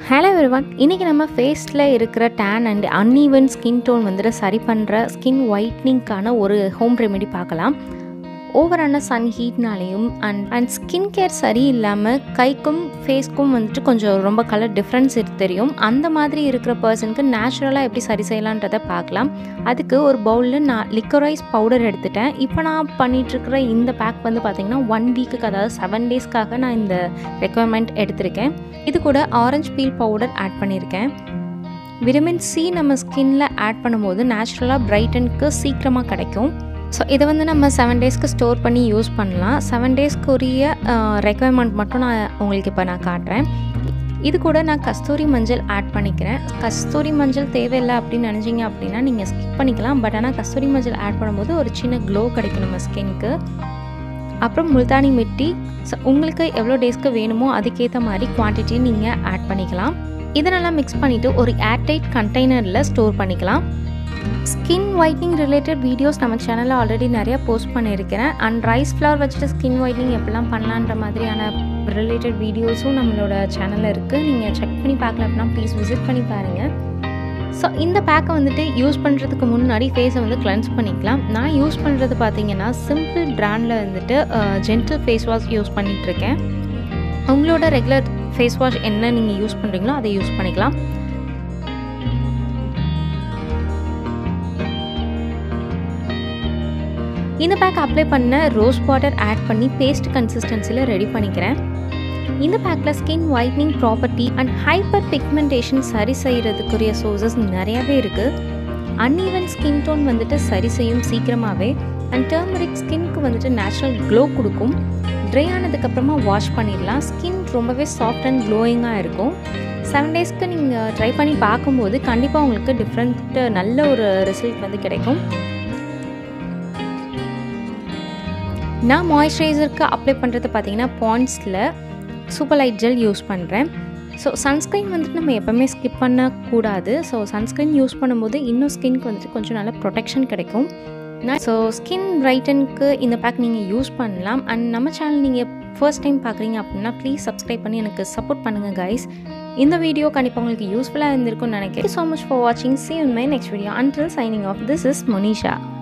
hello everyone இன்றைக்கி நம்ம ஃபேஸில் இருக்கிற tan and uneven skin tone வந்துட்டு சரி பண்ணுற ஸ்கின் ஒயிட்னிங்க்கான ஒரு ஹோம் ரெமெடி பார்க்கலாம் ஓவரான சன் ஹீட்னாலேயும் அண்ட் அண்ட் ஸ்கின் கேர் சரியில்லாமல் கைக்கும் ஃபேஸ்க்கும் வந்துட்டு கொஞ்சம் ரொம்ப கலர் டிஃப்ரென்ஸ் தெரியும் அந்த மாதிரி இருக்கிற பர்சனுக்கு நேச்சுரலாக எப்படி சரி செய்யலான்றதை பார்க்கலாம் அதுக்கு ஒரு பவுலில் நான் லிக்கரைஸ் பவுடர் எடுத்துட்டேன் இப்போ நான் பண்ணிகிட்ருக்கிற இந்த பேக் வந்து பார்த்திங்கன்னா ஒன் வீக்குக்கு அதாவது செவன் டேஸ்க்காக நான் இந்த ரெக்குவயர்மெண்ட் எடுத்திருக்கேன் இது கூட ஆரஞ்சு பீல் பவுடர் ஆட் பண்ணியிருக்கேன் விட்டமின் சி நம்ம ஸ்கின்ல ஆட் பண்ணும்போது நேச்சுரலாக பிரைட்டனுக்கு சீக்கிரமாக கிடைக்கும் ஸோ இதை வந்து நம்ம செவன் டேஸ்க்கு ஸ்டோர் பண்ணி யூஸ் பண்ணலாம் செவன் டேஸ்க்குரிய ரெக்குவயர்மெண்ட் மட்டும் நான் உங்களுக்கு இப்போ நான் காட்டுறேன் இது கூட நான் கஸ்தூரி மஞ்சள் ஆட் பண்ணிக்கிறேன் கஸ்தூரி மஞ்சள் தேவையில்லை அப்படின்னு நினச்சிங்க அப்படின்னா நீங்கள் ஸ்கிப் பண்ணிக்கலாம் பட் ஆனால் கஸ்தூரி மஞ்சள் ஆட் பண்ணும்போது ஒரு சின்ன க்ளோ கிடைக்கும் நம்ம ஸ்கின்க்கு அப்புறம் முல்தானி மிட்டி ஸோ உங்களுக்கு எவ்வளோ டேஸ்க்கு வேணுமோ அதுக்கேற்ற மாதிரி குவான்டிட்டி நீங்கள் ஆட் பண்ணிக்கலாம் இதை நல்லா மிக்ஸ் பண்ணிவிட்டு ஒரு ஏர்டைட் கண்டெய்னரில் ஸ்டோர் பண்ணிக்கலாம் ஸ்கின் ஒயிட்னிங் ரிலேட்டட் வீடியோஸ் நம்ம சேனலில் ஆல்ரெடி நிறையா போஸ்ட் பண்ணியிருக்கிறேன் அண்ட் ரைஸ் ஃப்ளவர் வச்சுட்டு ஸ்கின் ஒயிட்னிங் எப்படிலாம் பண்ணலான்ற மாதிரியான ரிலேட்டட் வீடியோஸும் நம்மளோட சேனலில் இருக்குது நீங்கள் செக் பண்ணி பார்க்கல அப்படின்னா ப்ளீஸ் விசிட் பண்ணி பாருங்கள் ஸோ இந்த பேக்கை வந்துட்டு யூஸ் பண்ணுறதுக்கு முன்னாடி ஃபேஸை வந்து கிளென்ஸ் பண்ணிக்கலாம் நான் யூஸ் பண்ணுறது பார்த்தீங்கன்னா சிம்பிள் பிராண்டில் வந்துட்டு ஜென்டில் ஃபேஸ் வாஷ் யூஸ் பண்ணிகிட்ருக்கேன் உங்களோட ரெகுலர் ஃபேஸ் வாஷ் என்ன நீங்கள் யூஸ் பண்ணுறீங்களோ அதை யூஸ் பண்ணிக்கலாம் இந்த பேக் அப்ளை பண்ண ரோஸ் வாட்டர் ஆட் பண்ணி பேஸ்ட் கன்சிஸ்டன்சியில் ரெடி பண்ணிக்கிறேன் இந்த பேக்கில் skin whitening property and hyperpigmentation சரி செய்கிறதுக்குரிய சோர்சஸ் நிறையாவே இருக்குது அன்ஈவன் ஸ்கின் டோன் வந்துட்டு சரி செய்யும் சீக்கிரமாகவே அண்ட் டர்மரிக் ஸ்கின்க்கு வந்துட்டு நேச்சுரல் க்ளோ கொடுக்கும் ட்ரை ஆனதுக்கப்புறமா வாஷ் பண்ணிடலாம் ஸ்கின் ரொம்பவே சாஃப்ட் அண்ட் க்ளோயிங்காக இருக்கும் செவன் டேஸ்க்கு நீங்கள் ட்ரை பண்ணி பார்க்கும்போது கண்டிப்பாக உங்களுக்கு டிஃப்ரெண்ட் நல்ல ஒரு ரிசல்ட் வந்து கிடைக்கும் நான் மாய்ஸ்சரைசருக்கு அப்ளை பண்ணுறது பார்த்தீங்கன்னா பாண்ட்ஸில் சூப்பர் லைட் ஜெல் யூஸ் பண்ணுறேன் ஸோ சன்ஸ்க்ரீன் வந்துட்டு நம்ம எப்போவுமே ஸ்கிப் பண்ணக்கூடாது ஸோ சன்ஸ்க்ரீன் யூஸ் பண்ணும்போது இன்னும் ஸ்கின்க்கு வந்துட்டு கொஞ்சம் நல்ல ப்ரொடெக்ஷன் கிடைக்கும் நான் ஸோ ஸ்கின் பிரைட்டனுக்கு இந்த பேக் நீங்கள் யூஸ் பண்ணலாம் அண்ட் நம்ம சேனல் நீங்கள் ஃபர்ஸ்ட் டைம் பார்க்குறீங்க அப்படின்னா ப்ளீஸ் சப்ஸ்கிரைப் பண்ணி எனக்கு சப்போர்ட் பண்ணுங்கள் கைஸ் இந்த வீடியோ கண்டிப்பாக உங்களுக்கு யூஸ்ஃபுல்லாக இருந்திருக்கும்னு நினைக்கிறேன் ஸோ மச் ஃபார் வாட்சிங் see in my next video until signing off this is மொனிஷா